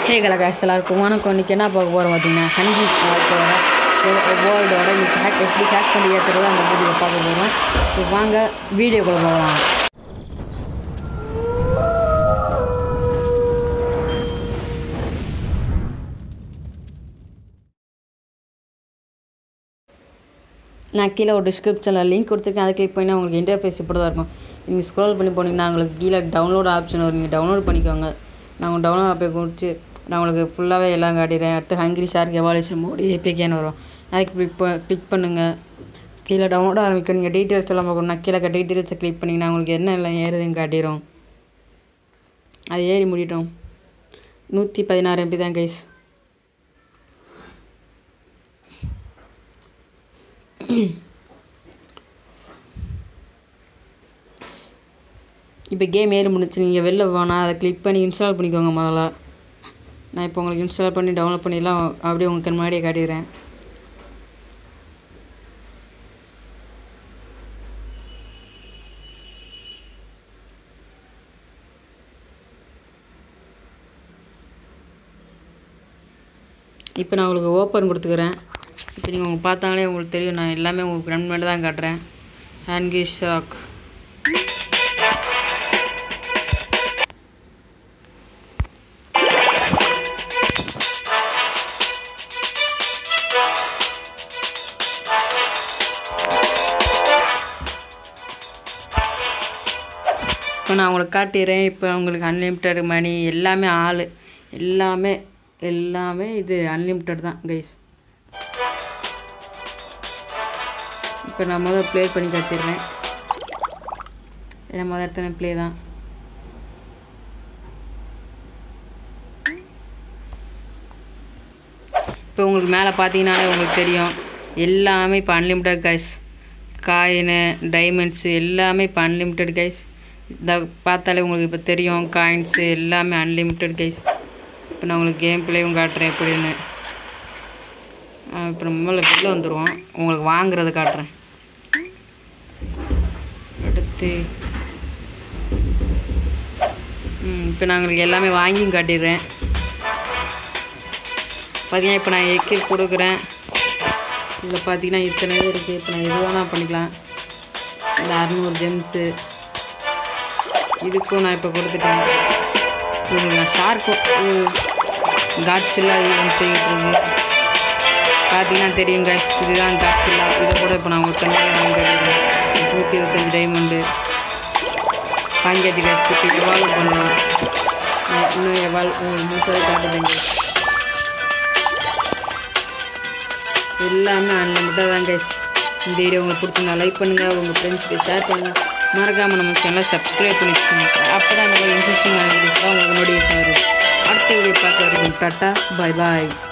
ஹே கலகாஸ் எல்லாருக்கும் வணக்கம் இன்றைக்கி என்ன பார்க்க போகிறோம் பார்த்தீங்கன்னா ஹங்கி ஸ்மார்ட்டோட வேர்ல்டோட இன்றைக்கி ஹேக் எப்படி ஹேக் பண்ணி ஏற்றுறது அந்த வீடியோ பார்க்க போகிறோம் இப்போ வாங்க வீடியோக்குள்ள போகலாம் நான் கீழே ஒரு டிஸ்கிரிப்ஷனில் லிங்க் கொடுத்துருக்கேன் அதை கிளிக் பண்ணி உங்களுக்கு இன்டர்ஃபேஸ் இப்படி தான் இருக்கும் நீங்கள் ஸ்க்ரோல் பண்ணி போனீங்கன்னா உங்களுக்கு கீழே டவுன்லோட் ஆப்ஷன் வரும் நீங்கள் டவுன்லோட் பண்ணிக்கோங்க நான் உங்களுக்கு டவுன்லோட் ஆப்பை கொடுத்து நான் உங்களுக்கு ஃபுல்லாகவே எல்லாம் காட்டிடுறேன் அடுத்து ஹங்கிரி ஷார்க் எவாலேஷன் மோடி ஏபிகேன்னு வரும் அதுக்கு கிளிக் ப கிளிக் பண்ணுங்கள் கீழே டவுன்லோட் ஆரம்பிக்கும் நீங்கள் டீட்டெயில்ஸ் எல்லாம் பார்க்கணும் நான் கீழே டீட்டெயில்ஸை கிளிக் பண்ணிங்கன்னா உங்களுக்கு என்ன எல்லாம் ஏறுதுன்னு காட்டிடும் அது ஏறி முடிட்டோம் நூற்றி பதினாறு எம்பி தான் கைஸ் இப்போ கேம் ஏறி முடிச்சு நீங்கள் வெளில போனால் அதை கிளிக் பண்ணி இன்ஸ்டால் பண்ணிக்கோங்க முதல்ல நான் இப்போ உங்களுக்கு இன்ஸ்டால் பண்ணி டவுன்லோட் பண்ணிடலாம் அப்படியே உங்களுக்கு முன்னாடியே காட்டிடுறேன் இப்போ நான் உங்களுக்கு ஓப்பன் கொடுத்துக்கிறேன் இப்போ நீங்கள் உங்களுக்கு பார்த்தாங்களே உங்களுக்கு தெரியும் நான் எல்லாமே உங்களுக்கு ரன் பண்ணி தான் காட்டுறேன் ஹேண்ட்கி ஷாக் இப்போ நான் உங்களுக்கு காட்டிடுறேன் இப்போ உங்களுக்கு அன்லிமிட்டெட் மணி எல்லாமே ஆள் எல்லாமே எல்லாமே இது அன்லிமிட்டெட் தான் கைஸ் இப்போ நான் முதல்ல ப்ளே பண்ணி காட்டிடுறேன் ஏன்னா முதல் இடத்துல ப்ளே தான் இப்போ உங்களுக்கு மேலே பார்த்தீங்கன்னாலே உங்களுக்கு தெரியும் எல்லாமே இப்போ அன்லிமிட்டட் கைஸ் காயினு டைமண்ட்ஸு எல்லாமே இப்போ அன்லிமிட்டட் கைஸ் இதை பார்த்தாலே உங்களுக்கு இப்போ தெரியும் காயின்ஸு எல்லாமே அன்லிமிட்டட் கைஸ் இப்போ நான் உங்களுக்கு கேம் பிளேயும் காட்டுறேன் எப்படின்னு இப்போ நம்ம முதல்ல வெளில வந்துடுவோம் உங்களுக்கு வாங்குறது காட்டுறேன் அடுத்து ம் இப்போ நான் உங்களுக்கு எல்லாமே வாங்கியும் காட்டிடுறேன் பார்த்தீங்கன்னா இப்போ நான் எக்கு கொடுக்குறேன் இதில் பார்த்தீங்கன்னா இத்தனை இது இருக்குது இப்போ நான் எது வேணால் பண்ணிக்கலாம் இந்த அறநூறு ஜெம்ஸு இதுக்கும் நான் இப்போ கொடுத்துட்டேன் இது நான் ஷார்க்கும் காட்ஸில்லா ஈவெண்ட் செய்யிட்டு இருக்கு பார்த்தீங்கன்னா தெரியும் கேஸ் இதுதான் காட்ஸில்லா இதை கூட இப்போ நான் ஒரு தனியாக வாங்கிடுறேன் நூற்றி இருபத்தஞ்சி டைமண்டு வாங்கியாச்சு கேஸ் இப்போ எவால்வ் பண்ணலாம் நான் இன்னும் எவால்வ் முழுசாக காட்டுதுங்க எல்லாமே அன்லிமிட்டட் தான் கைஸ் இந்த வீடியோ உங்களுக்கு பிடிச்சிருந்தா லைக் பண்ணுங்கள் உங்கள் ஃப்ரெண்ட்ஸ்க்கு ஷேர் பண்ணுங்கள் மறக்காமல் நம்ம சேனலை சப்ஸ்கிரைப் பண்ணிக்கோங்க அப்போ தான் நல்லா இன்ட்ரெஸ்டிங்கான வீடியோஸ்லாம் உங்களுக்கு நோட்டிஃபிகேஷன் வரும் அடுத்த வீடியோ பார்க்க வரைக்கும் டாட்டா பாய் பாய்